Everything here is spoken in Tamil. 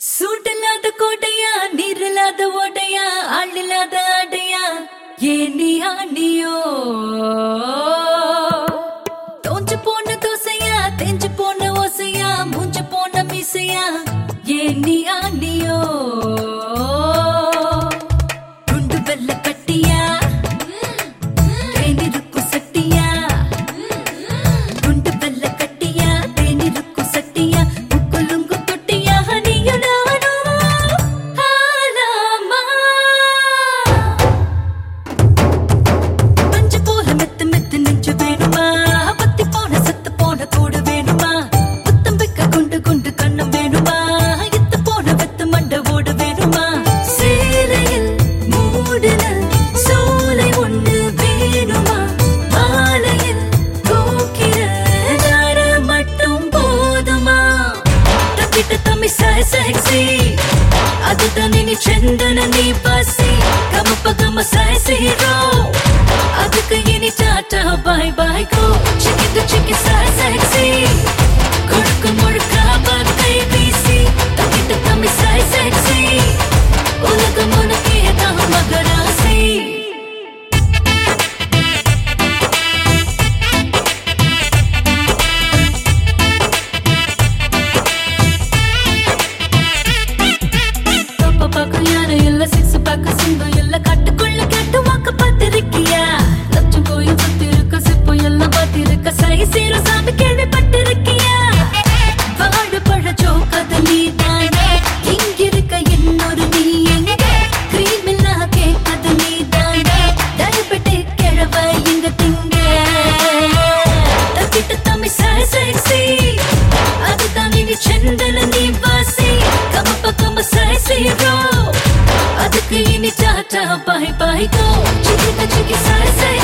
சூட்டில்லாத கோட்டையா நீரில்லாத ஓட்டையா ஆளில்லாத ஆடையா ஏன் நீ ஆண்டியோ தோஞ்சு போன தோசையா தெஞ்சு போன ஓசையா மூஞ்சு போன மீசையா ஏன் நீ ஆண்டியோ குண்டு வெள்ள கட்டியா தேனிருக்கும் சட்டியா குண்டு வெள்ள கட்டியா தேனிருக்கும் சட்டியா முக்குலுங்கு தொட்டியா நீயும் நானும் ஆலாமா பஞ்சு போல மெத்து மெத்து நெஞ்சு வேணுமா பத்தி போன சத்து போன கூடு வேணுமா புத்தம் வைக்க குண்டு குண்டு கண்ணும் வேணுமா எத்து போன வெத்து மண்ட ஓடு வேணுமா சேலையில் மூடுல சோலை ஒண்ணு வேணுமா மாலையில் தூக்கிற தாரம் மட்டும் போதுமா தப்பிட்ட தம்மி சாய் செக்ஸி அதுதான் இனி ಚಂದನ ನೀ ಬಸಿ ಗಮಪ ಗಮ ಸಾಯಿಸಿ ಹೀರೋ ಅದಕ್ಕೆ ಇನಿ ಟಾಟಾ ಬಾಯ್ ಬಾಯ್ ಗೋ ಚಿಕ್ಕಿದ್ದು ಚಿಕ್ಕಿ ಸಾಯ್ ಸೆಕ್ಸಿ ಕೊಡುಕು ಮುಡುಕ ಕೈ ಬೀಸಿ ತಪ್ಪಿಟ್ಟು ತಮ್ಮಿ ಸಾಯ್ ಸೆಕ್ಸಿ ಉಲಗ ಮುನಕಿ ತಾ ಮಗರಾಸಿ பாப்பா பாக்க யாரும் இல்ல சிக்ஸ் பாக்க சிங்கம் இல்ல கட்டுக்குள்ள கெட்டு வாக்க பார்த்திருக்கியா லட்சம் கோயில் சுத்தி இருக்க சிப்பம் எல்லாம் பார்த்திருக்க சை சீர சாமி கேள்விப்பட்டிருக்கியா வாடு பழ ஜோக்கது நீ தானே இங்கிருக்க இன்னொரு நீ எங்க கிரீம் இல்லா கேக்கது நீ தானே டயபெட்டிக் கிழவ இங்க திங்க தப்பிட்டு தம்மி சாய் செக்ஸி அதுதான் இனி ಚಂದನ ನೀ ವಾಸಿ ಕಮಪ ಕಮ ಸಾಯಿಸಿರೋ ಅದಕ್ಕೆ ಇನಿ ಟಾಟಾ ಬಾಯ್ ಬಾಯ್ ಗೋ ಚಿಕ್ಕ ಚಿಕ್ಕಿ ಸಾಯ್ ಸಾಯ್